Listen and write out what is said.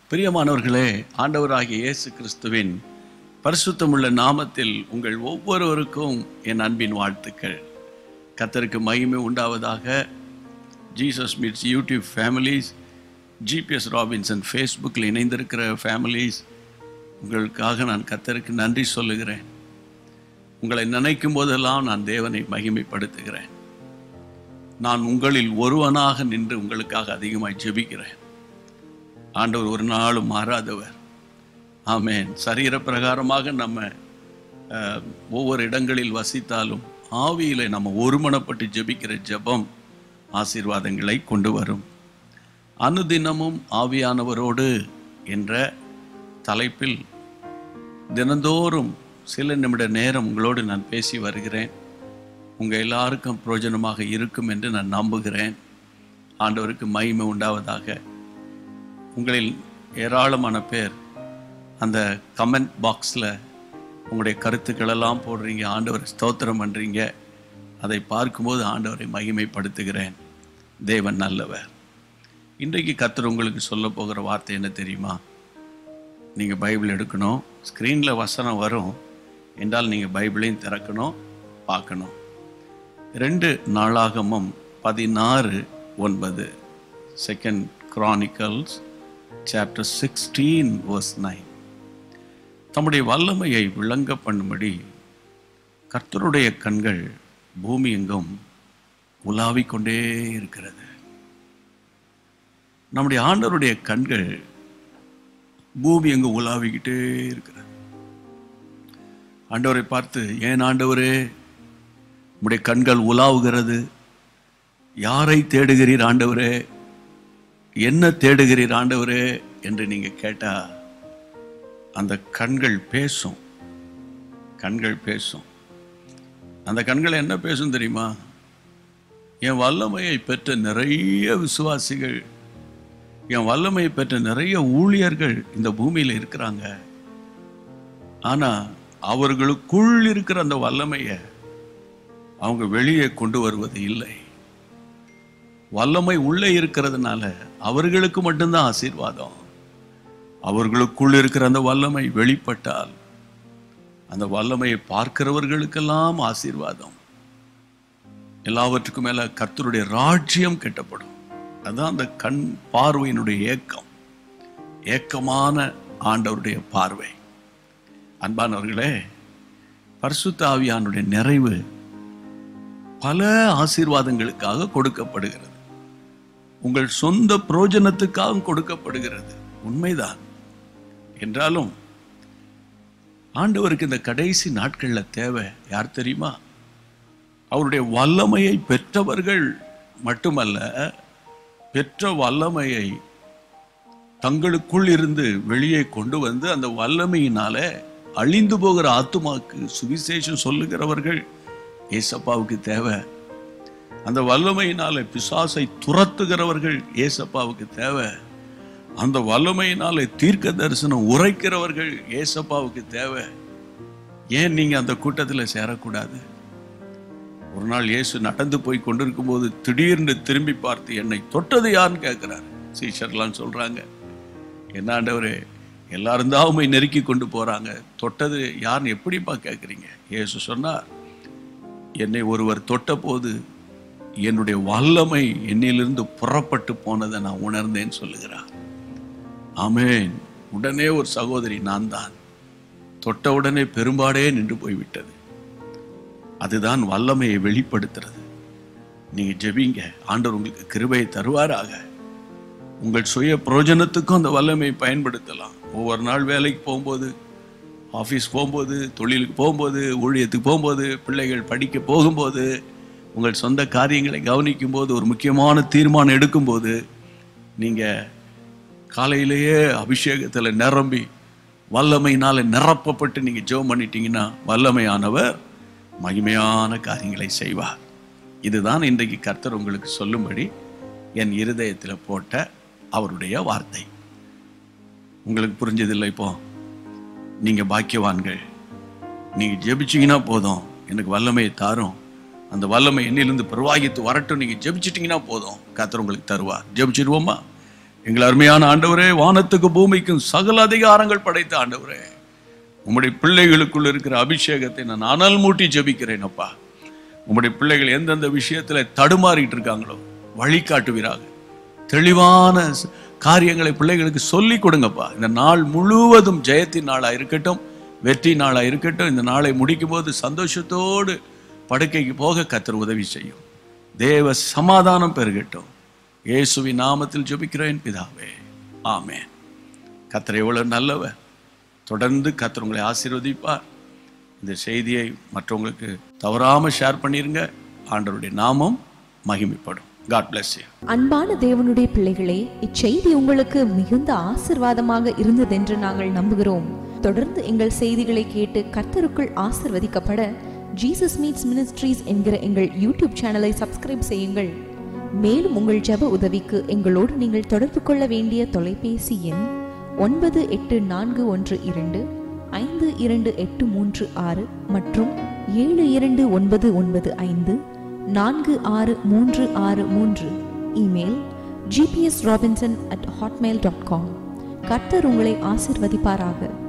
பிரியமானவர்களே ஆண்டவராகிய இயேசு கிறிஸ்துவின் பரிசுத்தமுள்ள நாமத்தில் உங்கள் ஒவ்வொருவருக்கும் என் அன்பின் வாழ்த்துக்கள் கத்தருக்கு மகிமை உண்டாவதாக Jesus meets YouTube families GPS Robinson ஃபேஸ்புக்கில் இணைந்திருக்கிற ஃபேமிலிஸ் உங்களுக்காக நான் கத்தருக்கு நன்றி சொல்லுகிறேன் உங்களை நினைக்கும் போதெல்லாம் நான் தேவனை மகிமைப்படுத்துகிறேன் நான் உங்களில் ஒருவனாக நின்று உங்களுக்காக அதிகமாய் ஜெபிக்கிறேன் ஆண்டவர் ஒரு நாளும் மாறாதவர் ஆமென் சரீர பிரகாரமாக நம்ம அஹ், ஒவ்வொரு இடங்களில் வசித்தாலும் ஆவியிலே நம்ம ஒருமனப்பட்டு ஜெபிக்கிற ஜெபம் ஆசீர்வாதங்களை கொண்டு வரும் அனுதினமும் ஆவியானவரோடு என்ற தலைப்பில் தினந்தோறும் சில நிமிட நேரம் உங்களோடு நான் பேசி வருகிறேன் உங்கள் எல்லாருக்கும் பிரயோஜனமாக இருக்கும் என்று நான் நம்புகிறேன் ஆண்டவருக்கு மகிமை உண்டாவதாக உங்களில் ஏராளமான பேர் அந்த கமெண்ட் பாக்ஸில் உங்களுடைய கருத்துக்களெல்லாம் போடுறீங்க ஆண்டவர் ஸ்தோத்திரம் பண்ணுறீங்க அதை பார்க்கும்போது ஆண்டவரை மகிமைப்படுத்துகிறேன் தேவன் நல்லவர் இன்றைக்கு கர்த்தர் உங்களுக்கு சொல்ல போகிற வார்த்தை என்ன தெரியுமா நீங்கள் பைபிள் எடுக்கணும் ஸ்க்ரீனில் வசனம் வரும் என்றால் நீங்கள் பைபிளையும் திறக்கணும் பார்க்கணும் ரெண்டு நாளாகமும் பதினாறு ஒன்பது second chronicles chapter sixteen verse nine தம்முடைய வல்லமையை விளங்க பண்ணும்படி கர்த்தருடைய கண்கள் பூமி எங்கும் உலாவிக் கொண்டே இருக்கிறது நம்முடைய ஆண்டவருடைய கண்கள் பூமி எங்கும் உலாவிக்கிட்டே இருக்கிறது ஆண்டவரை பார்த்து ஏன் ஆண்டவரே உம்முடைய கண்கள் உலாவுகிறது யாரை தேடுகிறீர் ஆண்டவரே என்ன தேடுகிறீர் ஆண்டவரே என்று நீங்க கேட்டா அந்த கண்கள் பேசும் கண்கள் பேசும் அந்த கண்கள் என்ன பேசும் தெரியுமா என் வல்லமையை பெற்ற நிறைய விசுவாசிகள் என் வல்லமையை பெற்ற நிறைய ஊழியர்கள் இந்த பூமியில் இருக்கிறாங்க ஆனா அவர்களுக்குள் இருக்கிற அந்த வல்லமையை அவங்க வெளியே கொண்டு வருவது இல்லை வல்லமை உள்ளே இருக்கிறதுனால அவர்களுக்கு மட்டும்தான் ஆசீர்வாதம் அவர்களுக்குள் இருக்கிற அந்த வல்லமை வெளிப்பட்டால் அந்த வல்லமையை பார்க்கிறவர்களுக்கெல்லாம் ஆசீர்வாதம் எல்லாவற்றுக்கும் மேல கர்த்தருடைய ராஜ்யம் கெட்டப்படும் அதுதான் அந்த கண் பார்வையினுடைய ஏக்கம் ஏக்கமான ஆண்டவருடைய பார்வை அன்பானவர்களே பரிசுத்த ஆவியானுடைய நிறைவு பல ஆசீர்வாதங்களுக்காக கொடுக்கப்படுகிறது உங்கள் சொந்த பிரயோஜனத்துக்காக கொடுக்கப்படுகிறது உண்மைதான் என்றாலும் ஆண்டவருக்கு இந்த கடைசி நாட்கள்ல தேவை யார் தெரியுமா அவருடைய வல்லமையை பெற்றவர்கள் மட்டுமல்ல பெற்ற வல்லமையை தங்களுக்குள் இருந்து வெளியே கொண்டு வந்து அந்த வல்லமையினால அழிந்து போகிற ஆத்துமாக்கு சுவிசேஷம் சொல்லுகிறவர்கள் ஏசப்பாவுக்கு தேவை அந்த வல்லமையினால பிசாசை துரத்துகிறவர்கள் ஏசப்பாவுக்கு தேவை அந்த வல்லமையினால தீர்க்க தரிசனம் உரைக்கிறவர்கள் ஏசப்பாவுக்கு தேவை ஏன் நீங்க அந்த கூட்டத்தில் சேரக்கூடாது ஒரு நாள் இயேசு நடந்து போய் கொண்டிருக்கும் போது திடீர்னு திரும்பி பார்த்து என்னை தொட்டது யாருன்னு கேட்கிறாரு சீஷர்லாம் சொல்றாங்க என்ன ஆண்டவரே எல்லாரும் தான் உண்மை நெருக்கி கொண்டு போறாங்க தொட்டது யாருன்னு எப்படிப்பா கேட்குறீங்க இயேசு சொன்னார் என்னை ஒருவர் தொட்ட போது என்னுடைய வல்லமை என்னிலிருந்து புறப்பட்டு போனதை நான் உணர்ந்தேன்னு சொல்லுகிறார் ஆமென் உடனே ஒரு சகோதரி நான் தான் தொட்ட உடனே பெரும்பாடே நின்று போய்விட்டது அதுதான் வல்லமையை வெளிப்படுத்துறது நீங்க ஜெபிங்க ஆண்டவர் உங்களுக்கு கிருபையை தருவாராக உங்கள் சுய பிரயோஜனத்துக்கும் அந்த வல்லமையை பயன்படுத்தலாம் ஒவ்வொரு நாள் வேலைக்கு போகும்போது ஆஃபீஸ் போகும்போது தொழிலுக்கு போகும்போது ஊழியத்துக்கு போகும்போது பிள்ளைகள் படிக்க போகும்போது உங்கள் சொந்த காரியங்களை கவனிக்கும் போது ஒரு முக்கியமான தீர்மானம் எடுக்கும்போது நீங்கள் காலையிலேயே அபிஷேகத்தில் நிரம்பி வல்லமையினால நிரப்பப்பட்டு நீங்கள் ஜெபம் பண்ணிட்டீங்கன்னா வல்லமையானவர் மகிமையான காரியங்களை செய்வார் இதுதான் இன்றைக்கு கர்த்தர் உங்களுக்கு சொல்லும்படி என் இருதயத்தில் போட்ட அவருடைய வார்த்தை உங்களுக்கு புரிஞ்சதில்லை இப்போ நீங்க பாக்கியவான்கள் நீங்க ஜெபிச்சீங்கன்னா போதும் எனக்கு வல்லமையை தாரும் அந்த வல்லமை என்னிலிருந்து பிரவாகித்து வரட்டும் நீங்க ஜெபிச்சிட்டீங்கன்னா போதும் கர்த்தர் உங்களுக்கு தருவார் ஜெபிச்சிடுவோமா எங்கள் அருமையான ஆண்டவரே வானத்துக்கு பூமிக்கும் சகல அதிகாரங்கள் படைத்த ஆண்டவரே உம்முடைய பிள்ளைகளுக்குள் இருக்கிற அபிஷேகத்தை நான் அனல் மூட்டி ஜெபிக்கிறேன் அப்பா உம்முடைய பிள்ளைகள் எந்தெந்த விஷயத்துல தடுமாறிட்டு இருக்காங்களோ வழிகாட்டுவீராக தெளிவான ச- காரியங்களை பிள்ளைகளுக்கு சொல்லி கொடுங்கப்பா இந்த நாள் முழுவதும் ஜெயத்தின் நாளா இருக்கட்டும் வெற்றி நாளா இருக்கட்டும் இந்த நாளை முடிக்கும் போது சந்தோஷத்தோடு படுக்கைக்கு போக கத்தர் உதவி செய்யும் தேவ சமாதானம் பெருகட்டும் இயேசுவின் நாமத்தில் ஜெபிக்கிறேன் பிதாவே ஆமென் கத்தர் எவ்வளவு நல்லவர் தொடர்ந்து கத்தர் உங்களை ஆசீர்வதிப்பார் இந்த செய்தியை மற்றவங்களுக்கு தவறாம ஷேர் பண்ணிருங்க ஆண்டவருடைய நாமம் மகிமைப்படும் காட் bless you அன்பான தேவனுடைய பிள்ளைகளே இச்செய்தி உங்களுக்கு மிகுந்த ஆசிர்வாதமாக இருந்ததென்று நாங்கள் நம்புகிறோம் தொடர்ந்து எங்கள் செய்திகளை கேட்டு கர்த்தருக்குள் ஆசிர்வதிக்கப்பட ஜீசஸ் மீட்ஸ் மினிஸ்ட்ரீஸ் என்கிற எங்கள் யூடியூப் சேனலை சப்ஸ்கிரைப் செய்யுங்கள் மேலும் உங்கள் ஜெப உதவிக்கு எங்களோடு நீங்கள் தொடர்பு கொள்ள வேண்டிய தொலைபேசி எண் ஒன்பது எட்டு நான்கு ஒன்று இரண்டு ஐந்து இரண்டு எட்டு மூன்று ஆறு மற்றும் ஏழு இரண்டு ஒன்பது ஒன்பது ஐந்து நான்கு ஆறு மூன்று ஆறு மூன்று email GPS Robinson at hotmail dot com கர்த்தர் உங்களை ஆசிர்வதிப்பாராக